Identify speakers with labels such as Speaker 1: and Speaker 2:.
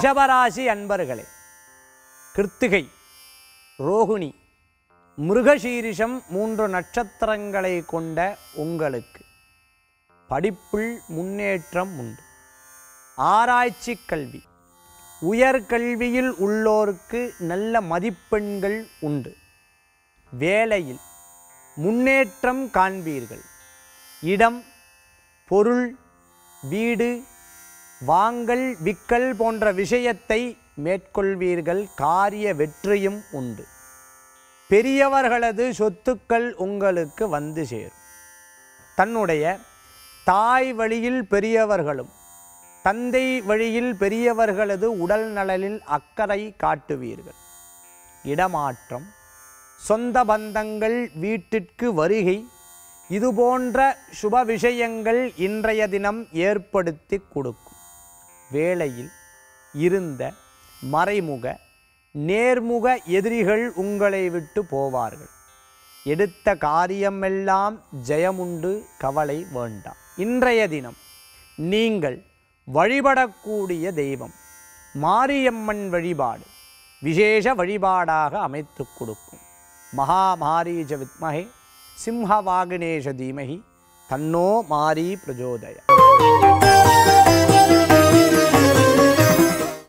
Speaker 1: ரிஷபராசி அன்பர்களே கிருத்திகை ரோகிணி மிருகசீரிஷம் மூன்று நட்சத்திரங்களை கொண்ட உங்களுக்கு படிப்பில் முன்னேற்றம் உண்டு ஆராய்ச்சி கல்வி உயர்கல்வியில் உள்ளோருக்கு நல்ல மதிப்பெண்கள் உண்டு வேலையில் முன்னேற்றம் காண்பீர்கள் இடம் பொருள் வீடு வாங்கல் விக்கல் போன்ற விஷயத்தை மேற்கொள்வீர்கள் காரிய வெற்றியும் உண்டு பெரியவர்களது சொத்துக்கள் உங்களுக்கு வந்து சேரும் தன்னுடைய தாய் வழியில் பெரியவர்களும் தந்தை வழியில் பெரியவர்களது உடல் நலனில் அக்கறை காட்டுவீர்கள் இடமாற்றம் சொந்த பந்தங்கள் வீட்டிற்கு வருகை இதுபோன்ற சுப விஷயங்கள் இன்றைய தினம் ஏற்படுத்தி கொடுக்கும் வேளையில் இருந்த மறைமுக நேர்முக எதிரிகள் உங்களை விட்டு போவார்கள் எடுத்த காரியமெல்லாம் ஜெயமுண்டு கவலை வேண்டாம் இன்றைய தினம் நீங்கள் வழிபடக்கூடிய தெய்வம் மாரியம்மன் வழிபாடு விசேஷ வழிபாடாக அமைத்து கொடுக்கும் மகாமாரீஜ வித்மகே சிம்ஹவாகினேஷ தீமகி தன்னோ மாரி பிரஜோதய